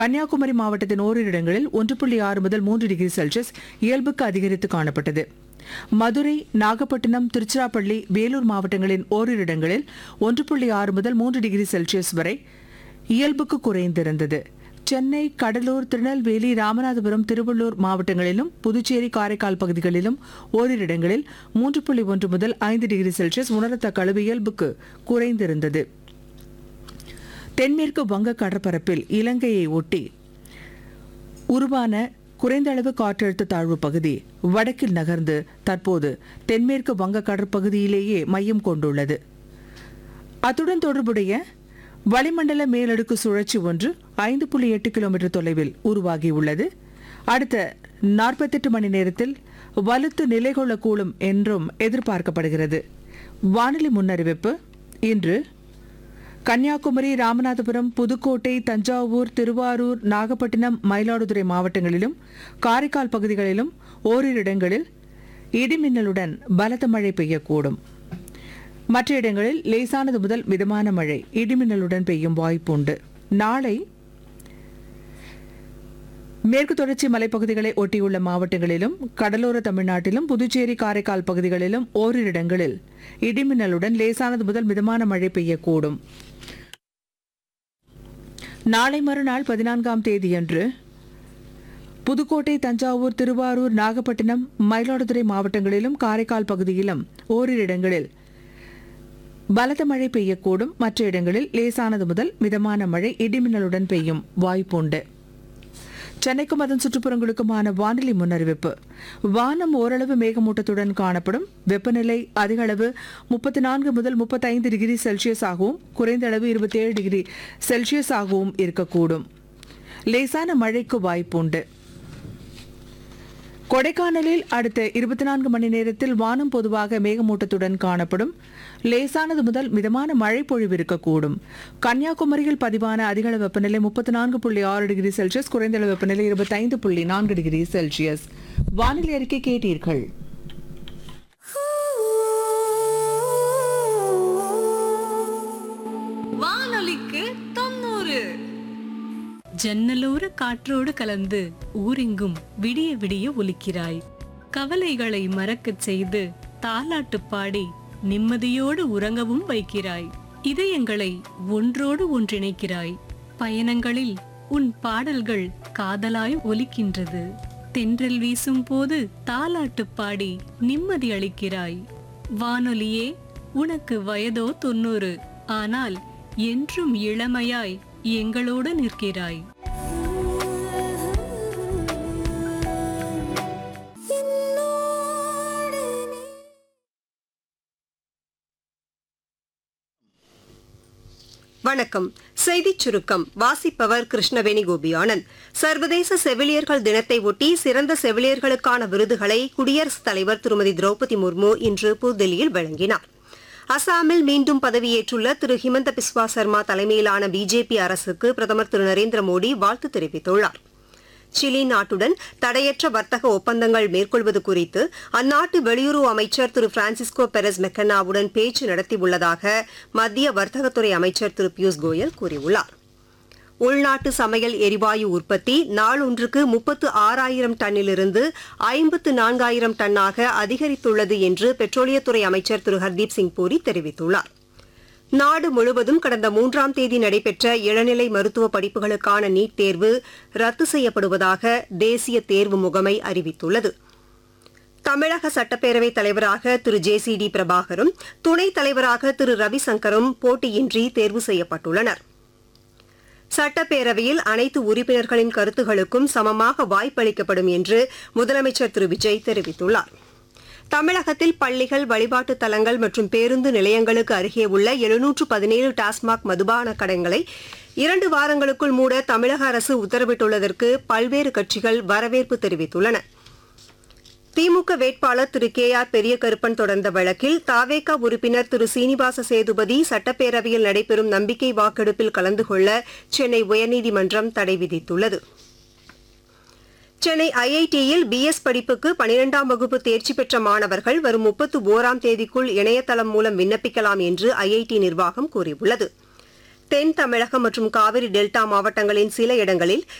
கன்னியாகுமரி மாவட்டத்தின் ஓரிரு இடங்களில் ஒன்று புள்ளி ஆறு முதல் மூன்று டிகிரி செல்சியஸ் இயல்புக்கு அதிகரித்து காணப்பட்டது மதுரை நாகப்பட்டினம் திருச்சிராப்பள்ளி வேலூர் மாவட்டங்களின் ஓரிரு இடங்களில் ஒன்று புள்ளி ஆறு முதல் மூன்று டிகிரி செல்சியஸ் வரை இயல்புக்கு குறைந்திருந்தது சென்னை கடலூர் திருநெல்வேலி ராமநாதபுரம் திருவள்ளூர் மாவட்டங்களிலும் புதுச்சேரி காரைக்கால் பகுதிகளிலும் ஓரிரு இடங்களில் மூன்று புள்ளி ஒன்று முதல் ஐந்து டிகிரி செல்சியஸ் உணரத்தக்க அளவு இயல்புக்கு குறைந்திருந்தது தென்மேற்கு வங்க கடற்பரப்பில் இலங்கையை ஒட்டி உருவான குறைந்த அளவு காற்றழுத்த தாழ்வு பகுதி வடக்கில் நகர்ந்து தற்போது தென்மேற்கு வங்க கடற்பகுதியிலேயே மையம் கொண்டுள்ளது அத்துடன் தொடர்புடைய வளிமண்டல மேலடுக்கு சுழற்சி ஒன்று ஐந்து புள்ளி எட்டு கிலோமீட்டர் தொலைவில் உருவாகியுள்ளது அடுத்த நாற்பத்தெட்டு மணி நேரத்தில் வலுத்து நிலை கொள்ளக்கூடும் என்றும் எதிர்பார்க்கப்படுகிறது வானிலை முன்னறிவிப்பு இன்று கன்னியாகுமரி ராமநாதபுரம் புதுக்கோட்டை தஞ்சாவூர் திருவாரூர் நாகப்பட்டினம் மயிலாடுதுறை மாவட்டங்களிலும் காரைக்கால் பகுதிகளிலும் ஓரிரு இடங்களில் இடிமின்னலுடன் பலத்த மழை பெய்யக்கூடும் மற்ற இடங்களில் லேசானது முதல் மிதமான மழை இடிமின்னலுடன் பெய்யும் வாய்ப்புண்டு நாளை மேற்கு தொடர்ச்சி மலைப்பகுதிகளை ஒட்டியுள்ள மாவட்டங்களிலும் கடலோர தமிழ்நாட்டிலும் புதுச்சேரி காரைக்கால் பகுதிகளிலும் ஓரிரு இடங்களில் இடிமின்னலுடன் லேசானது முதல் மிதமான மழை பெய்யக்கூடும் நாளை மறுநாள் பதினான்காம் தேதியன்று புதுக்கோட்டை தஞ்சாவூர் திருவாரூர் நாகப்பட்டினம் மயிலாடுதுறை மாவட்டங்களிலும் காரைக்கால் பகுதியிலும் ஓரிரு இடங்களில் பலத்த மழை பெய்யக்கூடும் மற்ற இடங்களில் லேசானது முதல் மிதமான மழை இடிமின்னலுடன் பெய்யும் வாய்ப்புண்டு சென்னைக்கும் அதன் சுற்றுப்புறங்களுக்குமான வானிலை முன்னறிவிப்பு வானம் ஓரளவு மேகமூட்டத்துடன் காணப்படும் வெப்பநிலை அதிக அளவு முப்பத்தி நான்கு முதல் முப்பத்தைந்து டிகிரி செல்சியஸ் ஆகவும் குறைந்த அளவு இருபத்தேழு டிகிரி செல்சியஸ் ஆகவும் இருக்கக்கூடும் லேசான மழைக்கு வாய்ப்புண்டு கொடைக்கானலில் அடுத்த இருபத்தி நான்கு மணி நேரத்தில் வானம் பொதுவாக மேகமூட்டத்துடன் காணப்படும் லேசானது முதல் மிதமான மழை பொழிவு இருக்கக்கூடும் கன்னியாகுமரியில் பதிவான அதிகள வெப்பநிலை முப்பத்தி நான்கு புள்ளி ஆறு டிகிரி செல்சியஸ் குறைந்த அளவு வெப்பநிலை இருபத்தைந்து புள்ளி நான்கு டிகிரி செல்சியஸ் வானிலை அறிக்கை கேட்டீர்கள் வானொலிக்கு தொண்ணூறு ஜன்னலோர காற்றோடு கலந்து ஊரெங்கும் விடிய விடிய ஒலிக்கிறாய் கவலைகளை மறக்கச் செய்து தாலாட்டு பாடி நிம்மதியோடு உறங்கவும் வைக்கிறாய் இதயங்களை ஒன்றோடு ஒன்றிணைக்கிறாய் பயணங்களில் உன் பாடல்கள் காதலாய் ஒலிக்கின்றது தென்றல் வீசும் போது தாலாட்டு பாடி நிம்மதி அளிக்கிறாய் வானொலியே உனக்கு வயதோ தொண்ணூறு ஆனால் என்றும் இளமையாய் எங்களோடு நிற்கிறாய் வணக்கம் செய்திச் சுருக்கம் வாசிப்பவர் கிருஷ்ணவேணி கோபியானந்த் சர்வதேச செவிலியர்கள் தினத்தை ஒட்டி சிறந்த செவிலியர்களுக்கான விருதுகளை குடியரசுத் தலைவர் திருமதி திரௌபதி முர்மு இன்று புதுதில்லியில் வழங்கினார் அசாமில் மீண்டும் பதவியேற்றுள்ள திரு ஹிமந்த பிஸ்வா சர்மா தலைமையிலான பிஜேபி அரசுக்கு பிரதமர் திரு நரேந்திர மோடி வாழ்த்து தெரிவித்துள்ளார் சிலி நாட்டுடன் தடையற்ற வர்த்தக ஒப்பந்தங்கள் மேற்கொள்வது குறித்து அந்நாட்டு வெளியுறவு அமைச்சர் திரு பிரான்சிஸ்கோ பெரஸ் மெக்கனாவுடன் பேச்சு நடத்தியுள்ளதாக மத்திய வர்த்தகத்துறை அமைச்சர் திரு பியூஷ் கோயல் கூறியுள்ளார் உள்நாட்டு சமையல் எரிவாயு உற்பத்தி நாளொன்றுக்கு முப்பத்து ஆறாயிரம் டன்னிலிருந்து ஐம்பத்து நான்காயிரம் டன்னாக அதிகரித்துள்ளது என்று பெட்ரோலியத்துறை அமைச்சர் திரு ஹர்தீப் சிங் பூரி தெரிவித்துள்ளார் நாடு முழுவதும் கடந்த மூன்றாம் தேதி நடைபெற்ற இளநிலை மருத்துவ படிப்புகளுக்கான நீட் தேர்வு ரத்து செய்யப்படுவதாக தேசிய தேர்வு முகமை அறிவித்துள்ளது தமிழக சட்டப்பேரவைத் தலைவராக திரு ஜே சி டி பிரபாகரும் துணைத் தலைவராக திரு ரவிசங்கரும் போட்டியின்றி தேர்வு செய்யப்பட்டுள்ளனர் சட்டப்பேரவையில் அனைத்து உறுப்பினர்களின் கருத்துகளுக்கும் சமமாக வாய்ப்பளிக்கப்படும் என்று முதலமைச்சர் திரு விஜய் தெரிவித்துள்ளார் தமிழகத்தில் பள்ளிகள் வழிபாட்டுத் தலங்கள் மற்றும் பேருந்து நிலையங்களுக்கு அருகே உள்ள எழுநூற்று பதினேழு டாஸ்மாக் மதுபான கடைகளை இரண்டு வாரங்களுக்குள் மூட தமிழக அரசு உத்தரவிட்டுள்ளதற்கு பல்வேறு கட்சிகள் வரவேற்பு தெரிவித்துள்ளன திமுக வேட்பாளர் திரு கே ஆர் பெரியகருப்பன் தொடர்ந்த வழக்கில் தாவேகா உறுப்பினர் திரு சீனிவாச சேதுபதி சட்டப்பேரவையில் நடைபெறும் நம்பிக்கை வாக்கெடுப்பில் கலந்து கொள்ள சென்னை உயர்நீதிமன்றம் தடை விதித்துள்ளது சென்னை ஐஐடியில் பிஎஸ் படிப்புக்கு பனிரெண்டாம் வகுப்பு தேர்ச்சி பெற்ற மாணவர்கள் வரும் முப்பத்து ஓராம் தேதிக்குள் இணையதளம் மூலம் விண்ணப்பிக்கலாம் என்று ஐஐடி நிர்வாகம் கூறியுள்ளது தென் தமிழகம் மற்றும் காவிரி டெல்டா மாவட்டங்களின் சில இடங்களில்